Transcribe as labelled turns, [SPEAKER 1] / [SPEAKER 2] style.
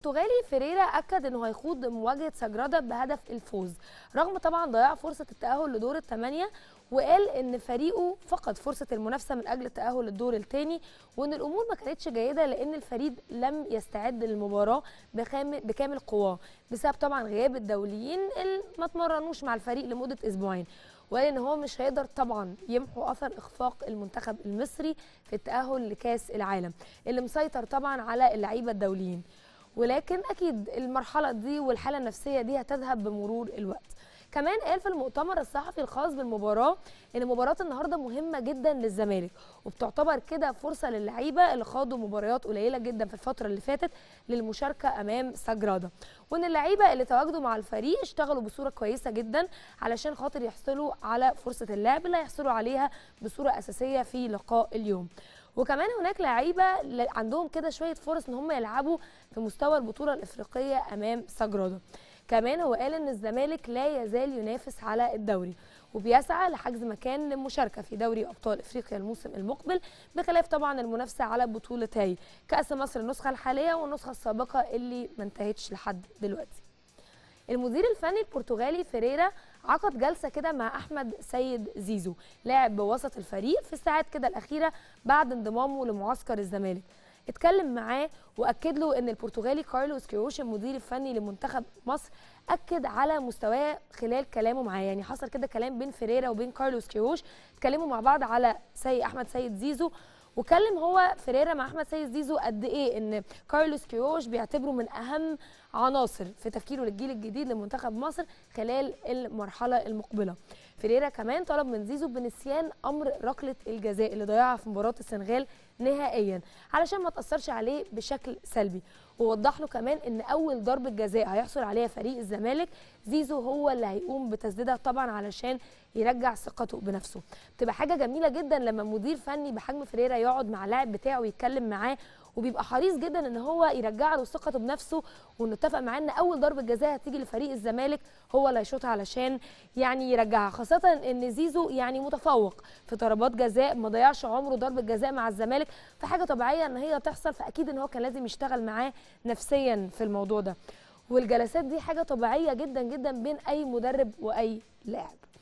[SPEAKER 1] البرتغالي فيريرا اكد انه هيخوض مواجهه سجرادا بهدف الفوز رغم طبعا ضياع فرصه التاهل لدور الثمانيه وقال ان فريقه فقد فرصه المنافسه من اجل التاهل للدور الثاني وان الامور ما كانتش جيده لان الفريق لم يستعد للمباراه بكامل بكامل قواه بسبب طبعا غياب الدوليين اللي ما اتمرنوش مع الفريق لمده اسبوعين وقال ان هو مش هيقدر طبعا يمحو اثر اخفاق المنتخب المصري في التاهل لكاس العالم اللي مسيطر طبعا على اللعيبه الدوليين ولكن اكيد المرحله دي والحاله النفسيه دي هتذهب بمرور الوقت كمان قال في المؤتمر الصحفي الخاص بالمباراه ان مباراه النهارده مهمه جدا للزمالك وبتعتبر كده فرصه للعيبه اللي خاضوا مباريات قليله جدا في الفتره اللي فاتت للمشاركه امام سجرادا وان اللعيبه اللي تواجدوا مع الفريق اشتغلوا بصوره كويسه جدا علشان خاطر يحصلوا على فرصه اللعب اللي هيحصلوا عليها بصوره اساسيه في لقاء اليوم وكمان هناك لعيبه عندهم كده شويه فرص ان هم يلعبوا في مستوى البطوله الافريقيه امام سجرادا كمان هو قال ان الزمالك لا يزال ينافس على الدوري وبيسعى لحجز مكان للمشاركه في دوري ابطال افريقيا الموسم المقبل بخلاف طبعا المنافسه على بطولتي كاس مصر النسخه الحاليه والنسخه السابقه اللي ما انتهتش لحد دلوقتي المدير الفني البرتغالي فيريرا عقد جلسه كده مع احمد سيد زيزو لاعب بوسط الفريق في الساعات كده الاخيره بعد انضمامه لمعسكر الزمالك اتكلم معاه واكد له ان البرتغالي كارلوس كيروش المدير الفني لمنتخب مصر اكد على مستواه خلال كلامه معاه يعني حصل كده كلام بين فيريرا وبين كارلوس كيروش اتكلموا مع بعض على سي احمد سيد زيزو وكلم هو فيريرا مع احمد سيد زيزو قد ايه ان كارلوس كيروش بيعتبره من اهم عناصر في تفكيره للجيل الجديد لمنتخب مصر خلال المرحله المقبله فيريرا كمان طلب من زيزو بنسيان امر ركله الجزاء اللي ضيعها في مباراه السنغال نهائيا علشان ما تاثرش عليه بشكل سلبي ووضح له كمان ان اول ضربه جزاء هيحصل عليها فريق الزمالك زيزو هو اللي هيقوم بتسديدها طبعا علشان يرجع ثقته بنفسه بتبقى حاجه جميله جدا لما مدير فني بحجم فريرا يقعد مع اللاعب بتاعه ويتكلم معاه وبيبقى حريص جدا ان هو يرجع له ثقته بنفسه وانه اتفق معاه ان اول ضربه جزاء هتيجي لفريق الزمالك هو اللي هيشوطها علشان يعني يرجعها خاصه ان زيزو يعني متفوق في ضربات جزاء ما ضيعش عمره ضربه جزاء مع الزمالك فحاجه طبيعيه ان هي تحصل فاكيد ان هو كان لازم يشتغل معاه نفسيا في الموضوع ده والجلسات دي حاجه طبيعيه جدا جدا بين اي مدرب واي لاعب